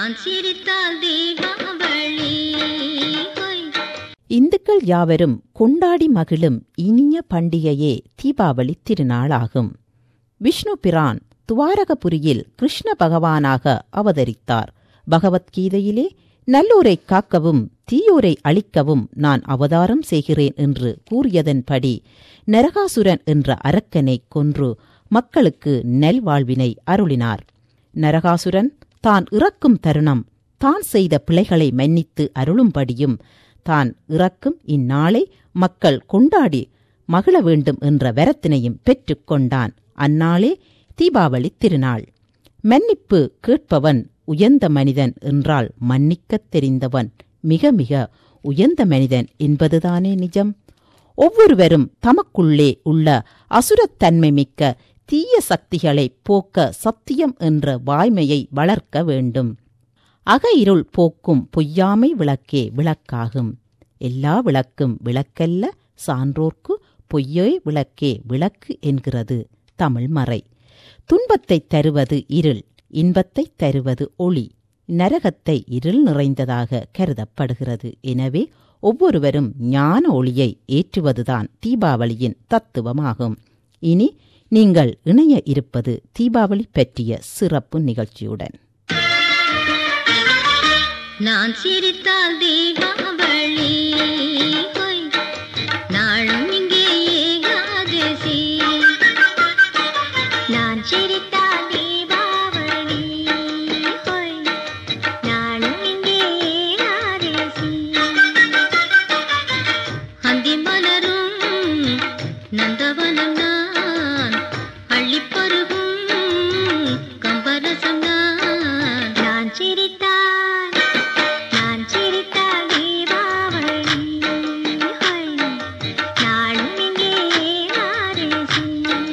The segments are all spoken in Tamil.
நான் சிரித்தால் தீபாவளி ஹொய். இந்துக்கள் யாவரும் கொண்டாடி மகிழும் இனிய பண்டிகையே தீபாவளி திருநாளாகும் விஷ்ணு பிரான் துவாரகபுரியில் கிருஷ்ண பகவானாக அவதரித்தார் பகவத்கீதையிலே நல்லோரை காக்கவும் தீயோரை அழிக்கவும் நான் அவதாரம் செய்கிறேன் என்று கூறியதன்படி நரகாசுரன் என்ற அரக்கனை கொன்று மக்களுக்கு நல்வாழ்வினை அருளினார் நரகாசுரன் தான் இறக்கும் தருணம் தான் செய்த பிழைகளை மன்னித்து அருளும்படியும் தான் இறக்கும் இந்நாளை மக்கள் கொண்டாடி மகிழ வேண்டும் என்ற வரத்தினையும் பெற்றுக்கொண்டான் அந்நாளே தீபாவளி திருநாள் மன்னிப்பு கேட்பவன் உயர்ந்த மனிதன் என்றால் மன்னிக்கத் தெரிந்தவன் மிக மிக உயர்ந்த மனிதன் என்பதுதானே நிஜம் ஒவ்வொருவரும் தமக்குள்ளே உள்ள அசுரத்தன்மை மிக்க தீய சக்திகளை போக்க சத்தியம் என்ற வாய்மையை வளர்க்க வேண்டும் அக இருள் போக்கும் பொய்யாமை விளக்கே விளக்காகும் எல்லா விளக்கும் விளக்கல்ல சான்றோர்க்கு பொய்யே விளக்கே விளக்கு என்கிறது தமிழ் மறை துன்பத்தைத் தருவது இருள் இன்பத்தைத் தருவது ஒளி நரகத்தை இருள் நிறைந்ததாக கருதப்படுகிறது எனவே ஒவ்வொருவரும் ஞான ஒளியை ஏற்றுவதுதான் தீபாவளியின் தத்துவமாகும் இனி நீங்கள் இணைய இருப்பது தீபாவளி பற்றிய சிறப்பு நிகழ்ச்சியுடன் நான் சிரித்தால் தீபாவளி ஹொய். நாளும் இங்கே ஏகாதசி நான் சிரித்தால் தீபாவளி ஹொய். நாளும் இங்கே ஏகாதசி அந்தி மலரும் நந்தவனம் நான் அள்ளிப்பருகும் கம்பரசம் நான் நான் சிரித்தால் நான் சிரித்தால் தீபாவளி ஹொய். நாளும் இங்கே ஏகாதசி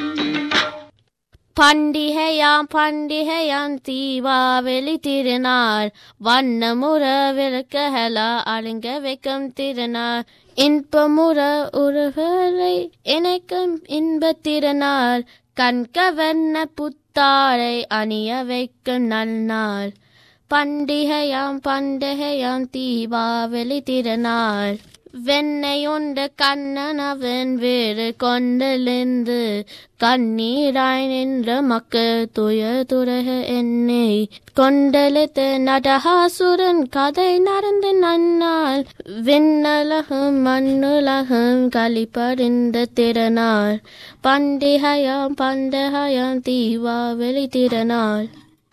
பண்டிகையாம் பண்டிகையாம் தீபாவளி திருநாள் வண்ணமுற விளக்கலா அழுங்க வைக்கும் திருநாள் இன்பமுற உறவுகளை இணைக்கும் இன்பத் திருநாள் கண்கவர்ண புத்தாடை அணிய வைக்கும் நல்நாள் பண்டிகையாம் பண்டிகையாம் தீபாவளி திருநாள் வெண்ணையுண்ட கண்ணன் அவன் வேறு கொண்டலிருந்து கண்ணீராய் நின்ற மக்கள் துய துரக என்னை கொண்டலித்து நடகாசுரன் கதை நடந்த நன்னாள் விண்ணலகம் மண்ணுலகம் களிப்பறிந்த திருநாள் பண்டிகையாம் பண்டிகையாம் தீபாவளி திருநாள்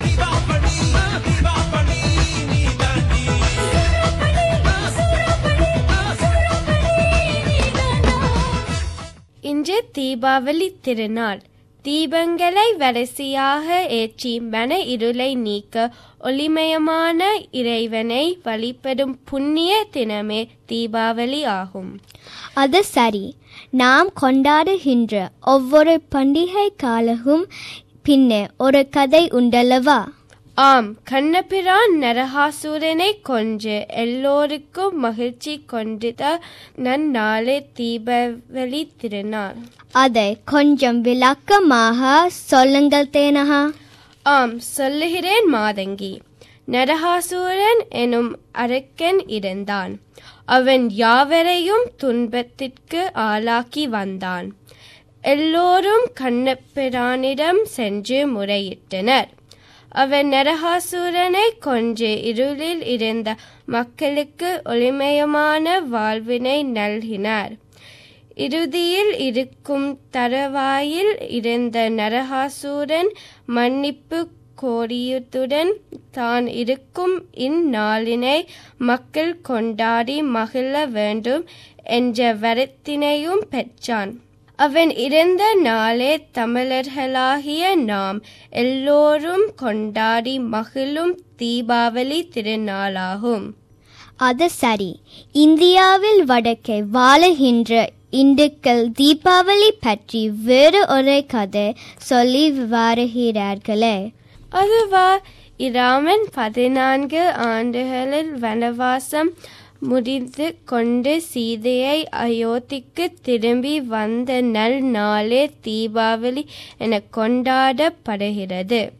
இன்று தீபாவளி திருநாள் தீபங்களை வரிசையாக ஏற்றி மன இருளை நீக்க ஒளிமயமான இறைவனை வழிபடும் புண்ணிய தினமே தீபாவளி ஆகும் அது சரி நாம் கொண்டாடுகின்ற ஒவ்வொரு பண்டிகை காலமும் பின்னே ஒரு கதை உண்டல்லவா ஆம் கண்ணபிரான் நரகாசுரனை கொன்று எல்லோருக்கும் மகிழ்ச்சி கொண்டித நன்னாளே தீபாவளி திருநாள் அதை கொஞ்சம் விளக்கமாக சொல்லுங்கள் தேனகா ஆம் சொல்லுகிறேன் மாதங்கி நரகாசூரன் எனும் அரக்கன் இருந்தான் அவன் யாவரையும் துன்பத்திற்கு ஆளாக்கி வந்தான் எல்லோரும் கண்ணபிரானிடம் சென்று முறையிட்டனர் அவன் நரகாசூரனை கொன்று இருளில் இருந்த மக்களுக்கு ஒளிமயமான வாழ்வினை நல்கினார் இறுதியில் இருக்கும் தரவாயில் இருந்த நரகாசூரன் மன்னிப்பு கோரியத்துடன் தான் இருக்கும் இந்நாளினை மக்கள் கொண்டாடி மகிழ வேண்டும் என்ற வரத்தினையும் பெற்றான் அவன் இறந்த நாளே தமிழர்களாகிய நாம் எல்லோரும் கொண்டாடி மகிழும் தீபாவளி திருநாளாகும் அது சரி இந்தியாவில் வடக்கே வாழுகின்ற இந்துக்கள் தீபாவளி பற்றி வேறு ஒரு கதை சொல்லி வருகிறார்களே அதுவா இராமன் பதினான்கு ஆண்டுகளில் வனவாசம் முடிந்து கொண்டு சீதையை அயோத்திக்கு திரும்பி வந்த நல் நாளே தீபாவளி என கொண்டாடப்படுகிறது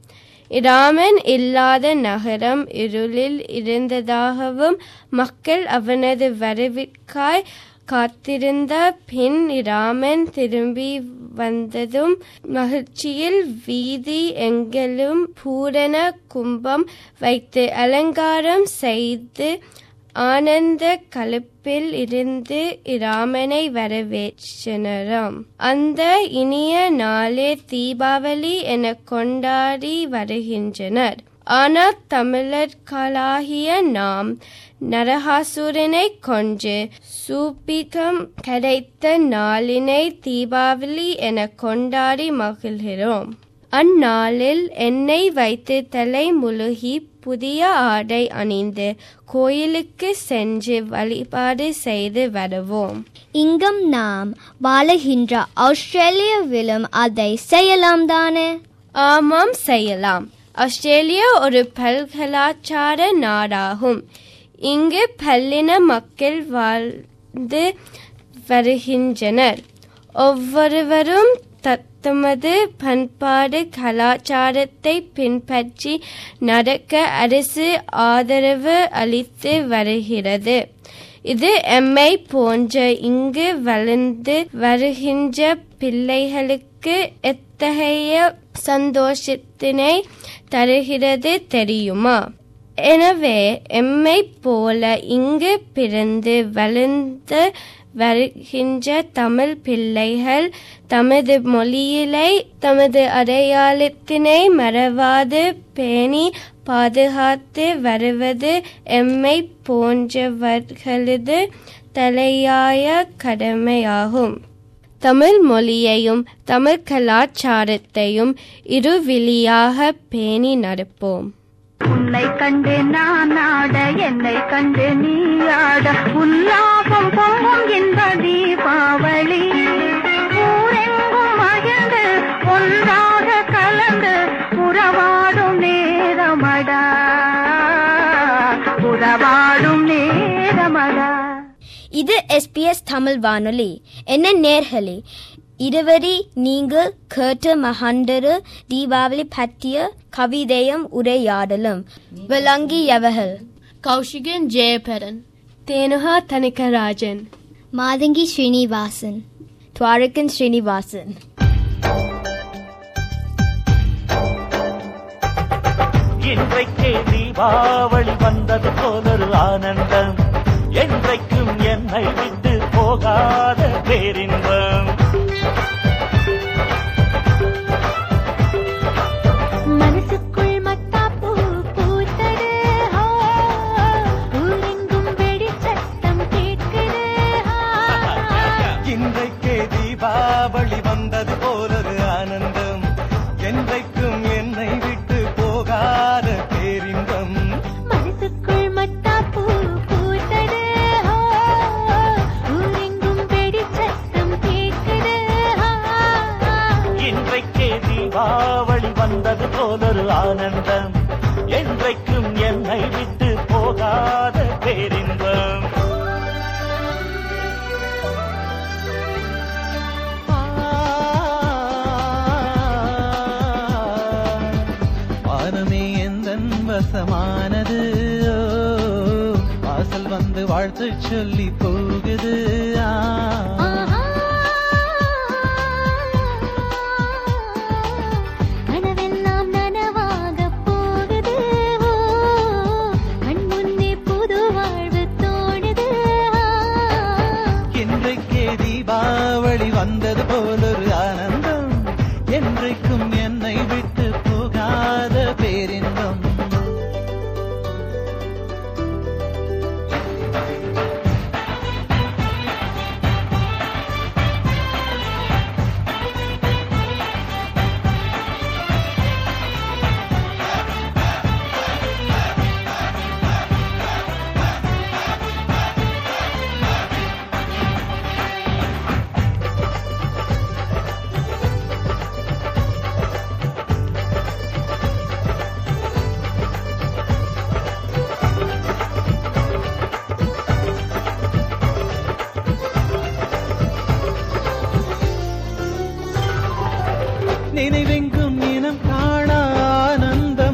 இராமன் இல்லாத நகரம் இருளில் இருந்ததாகவும் மக்கள் அவனது வரவிற்காய் காத்திருந்த பின் இராமன் திரும்பி வந்ததும் மகிழ்ச்சியில் வீதி எங்கிலும் பூரண கும்பம் வைத்து அலங்காரம் செய்து ஆனந்த கலப்பில் இருந்து இராமனை வரவேற்றனராம் அந்த இனிய நாளே தீபாவளி என கொண்டாடி வருகின்றனர் ஆனால் தமிழர்களாகிய நாம் நரகாசுரனை கொன்று சூபிகம் கிடைத்த நாளினை தீபாவளி என கொண்டாடி மகிழ்கிறோம் அந்நாளில் எண்ணெய் வைத்து தலை முழுகி புதிய ஆடை அணிந்து கோயிலுக்கு சென்று வழிபாடு செய்து வருவோம் இங்கும் நாம் வாழுகின்ற ஆஸ்திரேலியாவிலும் அதை செய்யலாம் தானே ஆமாம் செய்யலாம் ஆஸ்திரேலியா ஒரு பல்கலாச்சார நாடாகும் இங்கு பல்லின மக்கள் வாழ்ந்து வருகின்றனர் ஒவ்வொருவரும் தத்தமது பண்பாடு கலாச்சாரத்தை பின்பற்றி நடக்க அரசு ஆதரவு அளித்து வருகிறது இது எம்மை போன்ற இங்கு வளர்ந்து வருகின்ற பிள்ளைகளுக்கு எத்தகைய சந்தோஷத்தினை தருகிறது தெரியுமா எனவே எம்மை போல இங்கு பிறந்து வளர்ந்து வருகின்ற தமிழ் பிள்ளைகள் தமது மொழியிலை தமது அடையாளத்தினை மறவாது பேணி பாதுகாத்து வருவது எம்மை போன்றவர்களது தலையாய கடமையாகும் தமிழ் மொழியையும் தமிழ் கலாச்சாரத்தையும் இருவிழியாக பேணி நடப்போம் உன்னை கண்டு நான் ஆட என்னை கண்டு நீ ஆட உல்லாசம் பொங்கும் இந்த தீபாவளி ஊரெங்கும் மகிழ்ந்து ஒன்றாக கலந்து உறவாடும் நேரமடா உறவாடும் நேரமடா இது எஸ்பிஎஸ் தமிழ் வானொலி என்ன நேர்களே இதுவரை நீங்கள் கேட்ட மகண்டரு தீபாவளி பற்றிய கவிதையும் உரையாடலும் விளங்கியவர்கள் கௌஷிகன் ஜெயபரன் தேனுகா தனிகராஜன் மாதங்கி ஸ்ரீனிவாசன் துவாரகன் ஸ்ரீனிவாசன் இன்றைக்கே தீபாவளி வந்தது போலொரு ஆனந்தம் என்றைக்கும் என்னை விட்டு போகாத பேரின்பம் மனசுக்குள் மத்தாப்பூ பூத்தது ஹோ, ஊரெங்கும் வெடிச்சத்தம் கேட்குது ஹா. இன்றைக்கே தீபாவளி வந்தது போலொரு ஆனந்தம் என்றைக்கும் என்னை விட்டு போகாத பேரின்பம் மனசுக்குள் மத்தாப்பூ பூத்தது ஹோ, ஊரெங்கும் வெடிச்சத்தம் கேட்குது ஹா. இன்றைக்கே தீபாவளி வந்தது போலொரு ஆனந்தம் என்றைக்கும் என்னை விட்டு போகாத பேரின்பம் வானமே எந்தன் வசமானது ஓ, வாசல் வந்து வாழ்த்து சொல்லி போகுது ஆ. ஆஹா. கனவெல்லாம் நனவாகப் போகுது ஓ, கண் முன்னே புது வாழ்வு தோணுது ஆ. இன்றைக்கே தீபாவளி வந்தது போலொரு ஆனந்தம் என்றைக்கும் என்னை விட்டு போகாத பேரின்பம் நினைவெங்கும் இனம் காண ஆனந்தம்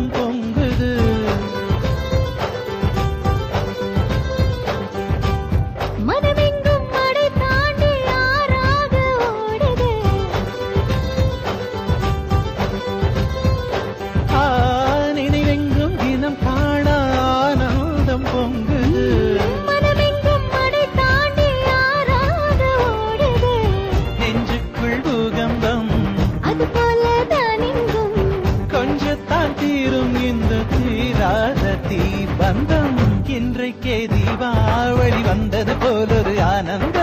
வந்தது போலொரு ஆனந்தம்